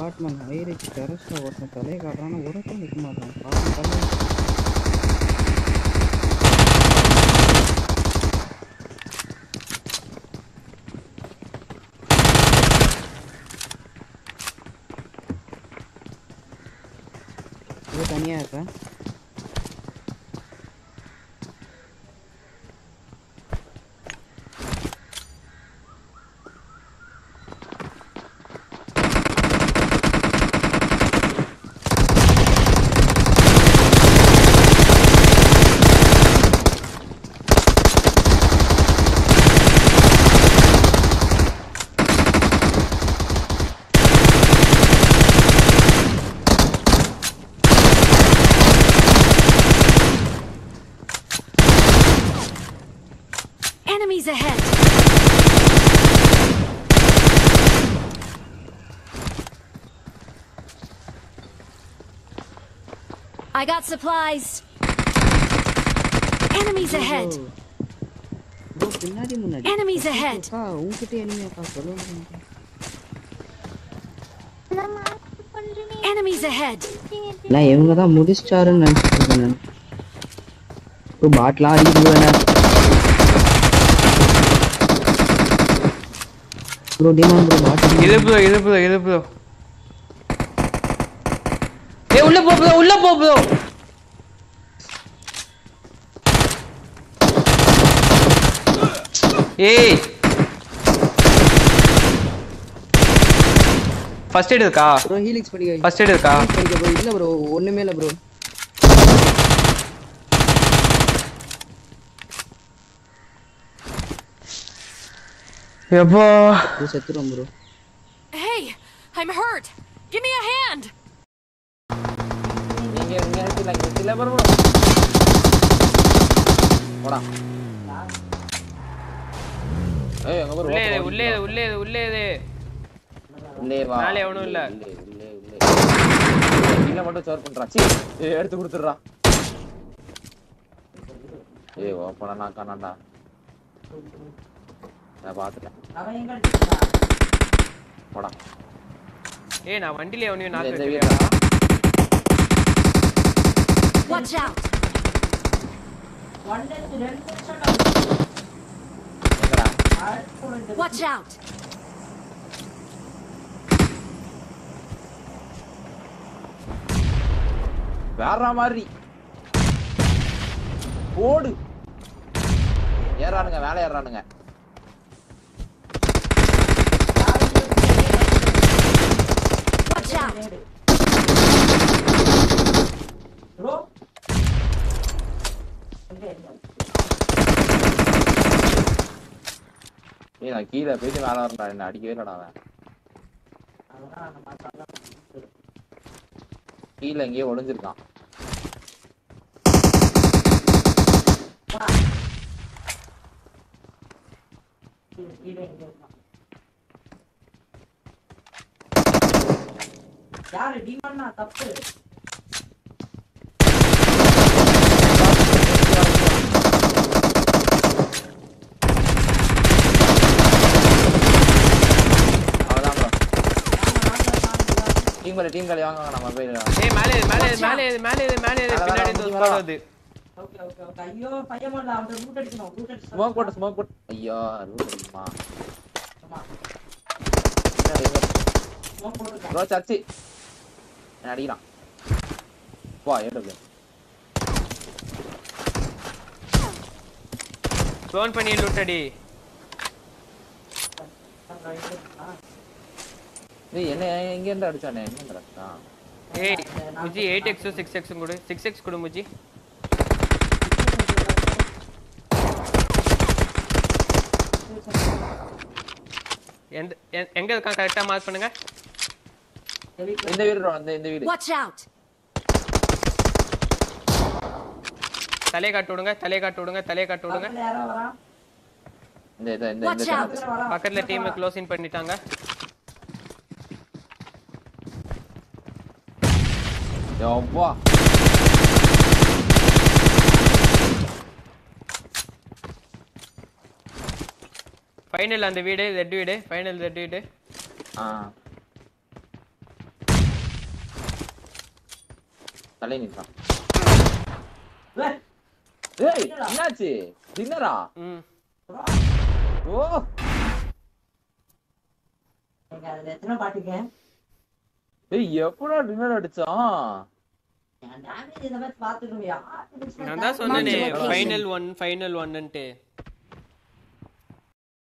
Apartment ஹைரிச் டெரஸ்ல ஒருத்தன் தலையை காட்டுறான்னு ஒருத்தன் நிற்க மாட்டான் பாவம் தலை இது தனியா இருக்கேன் Enemies ahead! I got supplies! Enemies ahead! Bro பின்னாடி முன்னாடி Enemies ahead! அக்கா உங்ககிட்ட எனிமே அக்கா சொல்லுங்க Enemies ahead! நான் இவங்க தான் முடிச்சிட்டாருன்னு நினைச்சிட்டு இருக்கேன் நான் ப்ரோ பாட்டிலாம் அடிக்குது ப்ரோ என்ன ப்ரோ டிமான் ப்ரோ பாட்டில் இது ப்ரோ இது ப்ரோ இது ப்ரோ ஏய் உள்ள போ ப்ரோ உள்ள போ ப்ரோ ஏய் ஃபர்ஸ்ட் எய்ட் இருக்கா ப்ரோ ஹீலிக்ஸ் படிக்க ஃபர்ஸ்ட் எய்ட் இருக்கா Healix படிக்க ப்ரோ இல்ல ப்ரோ ஒண்ணுமே இல்ல ப்ரோ எப்போ ப்ரோ செத்துரும் bro Hey! I'm hurt! Give me a hand! நீங்க இங்க நிறுத்தில இங்க நிறுத்தில bro போடா ஏய் அங்க bro உள்ளே இரு, உள்ளே இரு, உள்ளே இரு, உள்ளே இரு. உள்ளே வா மேலே எவனும் இல்ல. உள்ளே உள்ளே உள்ளே கீழ மட்டும் சோர் பண்றா சீ ஏய் எடுத்து கொடுத்துடுறா ஏய் ஓப்பனா நான் காணாண்டா நான் பாத்துட்டேன் போடா ஏய் நான் வண்டியில எவனையும் இந்த நாக்கு இந்த வைக்கலையாடா? வீடா Watch out! எங்கடா Watch out! வேற மாதிரி ஓடு ஏறானுங்க வேலை ஏறானுங்க Watch out! ஏய் நான் கீழே போயிட்டு மேலே வரேன்டா என்ன அடிக்கவே இல்லடா அவன் கீழே எங்கேயோ ஒளிஞ்சிருக்கான் அவ்வளோதான் ப்ரோ டீம் காலி டீம் காலி வாங்க வாங்க, நம்ம போயிடலாம் ஏய் மேலே ஏறு, மேலே ஏறு, மேலே ஏறு, மேலே ஏறு, மேலே ஏறு. வர, வர, பின்னாடி இந்த வர, squad வர. வருது. ஸ்மோக் போட்டு ஸ்மோக் போட்டு ஐயோ ரூட் அடிக்குமா ப்ரோ சர்ச்சி என்ன அடிக்கிறான் வா ஏடபிள்யூ Clone பண்ணி loot அடி. டேய் என்ன எங்க இருந்து அடிச்சானே என்ன நடக்குதான் ஏய் முஜி 8x 6x கொடு 6x கொடு முஜி எந்த எ- எங்க இருக்கான் கரெக்டா மார்க் பண்ணுங்க இந்த வீடு bro, இந்த இந்த வீடு Watch out! தலையை காட்டு விடுங்க தலையை காட்டு விடுங்க தலையை காட்டு விடுங்க இந்த இந்த இந்த இந்த Watch out! channel. பக்கத்துல டீம் க்ளோசிங் பண்ணிட்டாங்க யப்பா ஃபைனல் அந்த வீடு ரெட் வீடு ஃபைனல் ரெட் வீடு ஆ தலை நின்றான் ஏய், ஏய் என்னாச்சு டின்னரா ம் ஓ நீங்க அதுல எத்தனை பாட்டுங்க ஏய் எப்படா டின்னர் அடிச்சான் என் damage இந்த மாதிரி பாத்துக்கணும் யார் நான் தான் சொன்னேனே ஃபைனல் ஒன் ஃபைனல் ஒன்னுட்டு